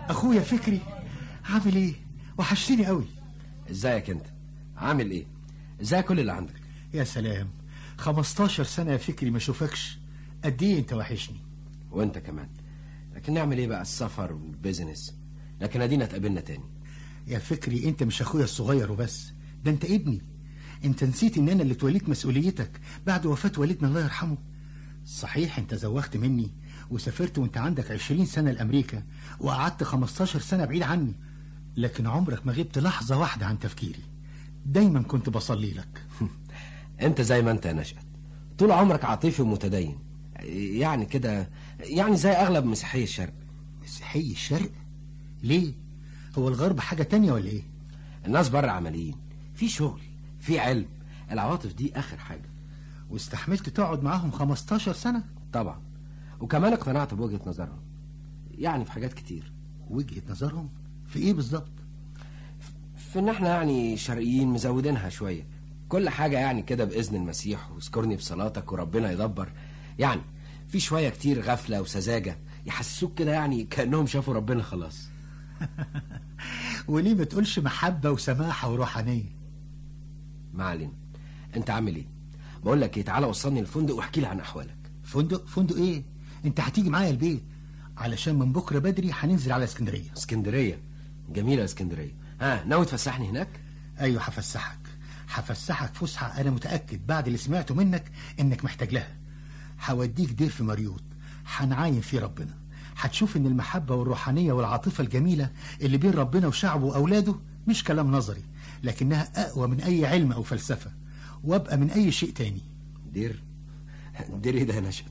اخويا فكري عامل ايه وحشتني قوي ازيك انت عامل ايه ازاي كل اللي عندك يا سلام 15 سنه يا فكري ما اشوفكش قد ايه انت وحشني وانت كمان لكن نعمل ايه بقى السفر والبيزنس لكن ادينا اتقابلنا تاني يا فكري انت مش اخويا الصغير وبس ده انت ابني انت نسيت ان انا اللي توليت مسؤوليتك بعد وفاة والدنا الله يرحمه صحيح انت زوغت مني وسافرت وانت عندك عشرين سنة لأمريكا وقعدت خمستاشر سنة بعيد عني لكن عمرك ما غبت لحظة واحدة عن تفكيري دايما كنت بصلي لك انت زي ما انت يا نشأت طول عمرك عاطفي ومتدين يعني كده يعني زي اغلب مسيحي الشرق مسيحي الشرق ليه هو الغرب حاجة تانية ولا ايه الناس بره عمليين في شغل في علم العواطف دي اخر حاجه واستحملت تقعد معاهم 15 سنة طبعا وكمان اقتنعت بوجهه نظرهم يعني في حاجات كتير وجهة نظرهم في ايه بالظبط في ان احنا يعني شرقيين مزودينها شويه كل حاجه يعني كده باذن المسيح واذكرني بصلاتك وربنا يدبر يعني في شويه كتير غفله وسذاجه يحسسوك كده يعني كانهم شافوا ربنا خلاص وليه ما تقولش محبة وسماحة وروحانية ما علينا انت عامل ايه بقول لك ايه تعالى وصلني الفندق واحكي لي عن احوالك فندق فندق ايه انت هتيجي معايا البيت علشان من بكرة بدري هننزل على اسكندرية اسكندريه جميله اسكندريه ها ناوي تفسحني هناك ايوه هفسحك هفسحك فسحة انا متأكد بعد اللي سمعته منك انك محتاج لها هوديك دير في مريوط هنعاين فيه ربنا هتشوف ان المحبة والروحانية والعاطفة الجميلة اللي بين ربنا وشعبه واولاده مش كلام نظري لكنها اقوى من اي علم او فلسفة وابقى من اي شيء تاني دير دير ايه ده يا نشأت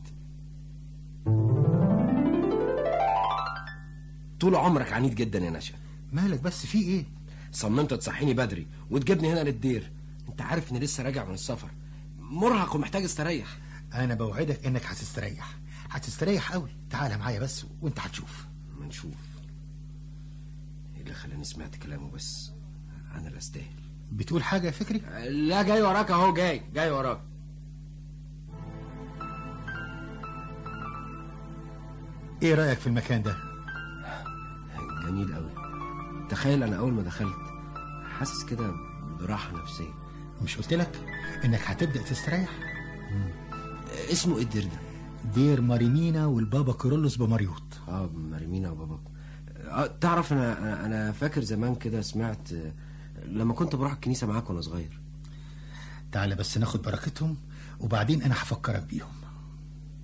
طول عمرك عنيد جدا يا نشأت مالك بس في ايه صممت تصحيني بدري وتجيبني هنا للدير انت عارف اني لسه راجع من السفر مرهق ومحتاج استريح انا بوعدك انك هتستريح هتستريح قوي تعال معايا بس وانت هتشوف ما نشوف ايه اللي خلاني سمعت كلامه بس انا اللي استاهل بتقول حاجة يا فكري لا جاي وراك اهو جاي جاي وراك ايه رأيك في المكان ده جميل قوي تخيل انا اول ما دخلت حاسس كده براحه نفسيه مش قلت لك انك هتبدأ تستريح اسمه ايه الدير ده دير مارينينا والبابا كيرلس بمريوط اه مريمينا وباباك آه تعرف انا أنا- انا فاكر زمان كده سمعت آه، لما كنت بروح الكنيسه معاك وانا صغير تعال بس ناخد بركتهم وبعدين انا هفكرك بيهم